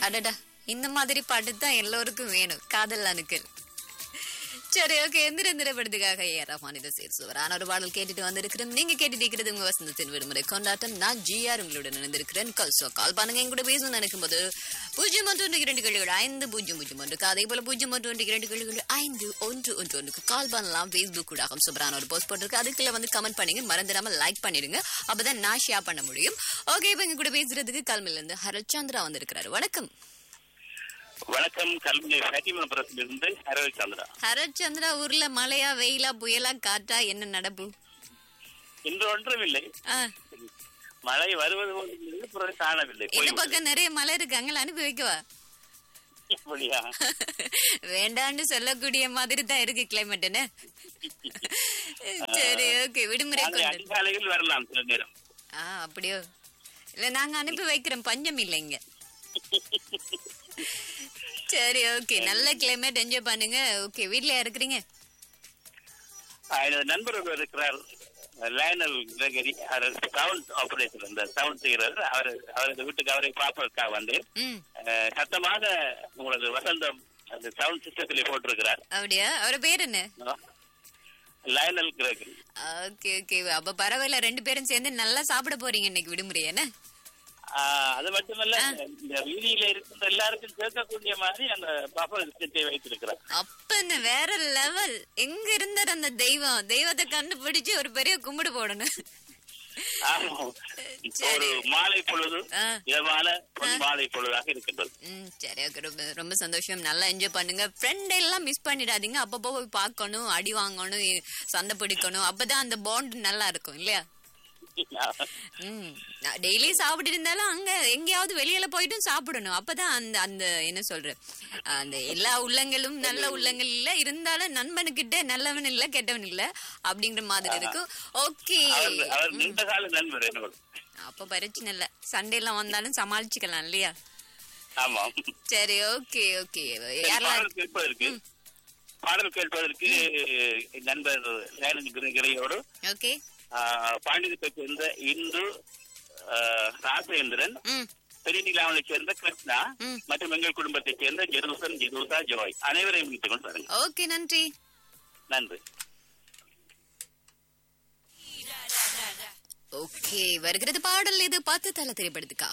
அடடா இந்த மாதிரி பாட்டு தான் எல்லோருக்கும் வேணும் காதல் அணுக்கள் சரி ஓகே எந்திர எந்திரப்படுறதுக்காக ஏ ரஹ்மான் இதை சேர்சுவரான ஒரு பாடல் கேட்டுட்டு வந்திருக்கிறேன் நீங்க கேட்டுட்டு இருக்கிறது உங்க வசந்தத்தின் விடுமுறை கொண்டாட்டம் நான் ஜிஆர் உங்களுடன் இணைந்திருக்கிறேன் கால் சோ கால் பண்ணுங்க என் கூட பேசணும்னு நினைக்கும் போது பூஜ்ஜியம் ஒன்று ஒன்று இரண்டு கேள்விகள் ஐந்து பூஜ்ஜியம் பூஜ்ஜியம் ஒன்றுக்கு அதே போல பூஜ்ஜியம் ஒன்று ஒன்று இரண்டு கேள்விகள் ஐந்து ஒன்று ஒன்று ஒன்றுக்கு கால் பண்ணலாம் ஃபேஸ்புக் கூட சூப்பரான ஒரு போஸ்ட் போட்டிருக்கு அதுக்குள்ள வந்து கமெண்ட் பண்ணிங்க மறந்துடாம லைக் பண்ணிடுங்க அப்பதான் நான் ஷேர் பண்ண முடியும் ஓகே இப்ப எங்க கூட பேசுறதுக்கு கல்மில இருந்து ஹரத் சந்திரா வந்திருக்கிறாரு வணக்கம் வணக்கம் கல்வி இருந்து ஹரவி சந்திரா ஹரத் சந்திரா ஊர்ல மழையா வெயிலா புயலா காற்றா என்ன நடப்பு இன்று ஒன்றும் இல்லை ஆ, மழை வருவது போல் இருந்தது, பிறகு காணவில்லை இந்த போய்விட்டது. பக்கம் நிறைய மலை இருக்கு அங்கே அனுப்பி வைக்கவா அப்படியா வேண்டான்னு சொல்லக்கூடிய மாதிரி தான் இருக்கு கிளைமேட் என்ன சரி ஓகே விடுமுறை நாங்கள் கொண்டு அதிகாலையில் வரலாம் சில நேரம் ஆ அப்படியோ இல்ல நாங்க அனுப்பி வைக்கிறோம் பஞ்சம் இல்லை இங்க சரி ஓகே நல்ல கிளைமேட் என்ஜாய் பண்ணுங்க ஓகே வீட்லயா இருக்கிறீங்க ஆ, எனது நண்பர் ஒருவர் இருக்கிறார் லைனல் கிரகரி அவர் சவுண்ட் ஆபரேட்டர் இந்த சவுண்ட் செய்கிறார் அவர் அவரது வீட்டுக்கு அவரை பார்ப்பதற்காக வந்து ம் அஹ், சத்தமாக உங்களது வசந்தம் அந்த சவுண்ட் சிஸ்டத்திலே போட்டிருக்கிறார் அப்படியா அவர பேர் என்ன லைனல் கிரகரி ஓகே ஓகே அப்ப பரவாயில்ல ரெண்டு பேரும் சேர்ந்து நல்லா சாப்பிட போறீங்க இன்னைக்கு விடுமுறை என்ன ஆஹ் அது மட்டுமல்ல இந்த வீதியில இருக்கிற எல்லாருக்கும் கேட்கக்கூடிய மாதிரி அந்த பஃபர் சிஸ்டத்தை வைத்திருக்கிறார் அப்ப என்ன வேற லெவல் எங்க இருந்தார் அந்த தெய்வம் தெய்வத்தை கண்டுபிடிச்சு ஒரு பெரிய கும்பிடு போடணும் ஆமா. இப்போ ஒரு மாலை பொழுது ஆ. இதமான பொன் மாலை பொழுதாக இருக்கின்றது ம் சரி ஓகே ரொம்ப ரொம்ப சந்தோஷம் நல்லா என்ஜாய் பண்ணுங்க ஃப்ரெண்ட் எல்லாம் மிஸ் பண்ணிடாதீங்க அப்பப்போ போய் பார்க்கணும் அடி வாங்கணும் இ- சண்டை பிடிக்கணும் அப்பதான் அந்த பாண்ட் நல்லா இருக்கும் இல்லையா ம் டெய்லி சாப்பிட்டு இருந்தாலும் அங்க எங்கேயாவது வெளியில போயிட்டும் சாப்பிடணும் அப்பதான் அந்த அந்த என்ன சொல்ற அந்த எல்லா உள்ளங்களும் நல்ல உள்ளங்கள் இல்ல இருந்தாலும் நண்பனுக்கிட்ட நல்லவன் இல்ல கெட்டவன் இல்ல அப்படிங்கிற மாதிரி இருக்கும் ஓகே அவர் அவர் நீண்ட கால நண்பர் என்னோட அப்ப பிரச்சனை இல்ல சண்டே எல்லாம் வந்தாலும் சமாளிச்சுக்கலாம் இல்லையா ஆமா சரி ஓகே ஓகே சரி, யாரெல்லாம் பாடல் கேட்பதற்கு பாடல் கேட்பதற்கு நண்பர் லைனல் கிரகரியோடு ஓகே பாண்டியத்தை சேர்ந்த இந்து ஆஹ், ராசேந்திரன் ம் பெரியநிலாவனை சேர்ந்த கிருஷ்ணா ம். மற்றும் எங்கள் குடும்பத்தைச் சேர்ந்த ஜெருசன் ஜெருசா ஜோய் அனைவரையும் மீட்டுக் கொண்டு பாருங்க ஓகே நன்றி நன்றி ஓகே வருகிறது பாடல் இது பார்த்து தலை திரைப்படத்துக்கா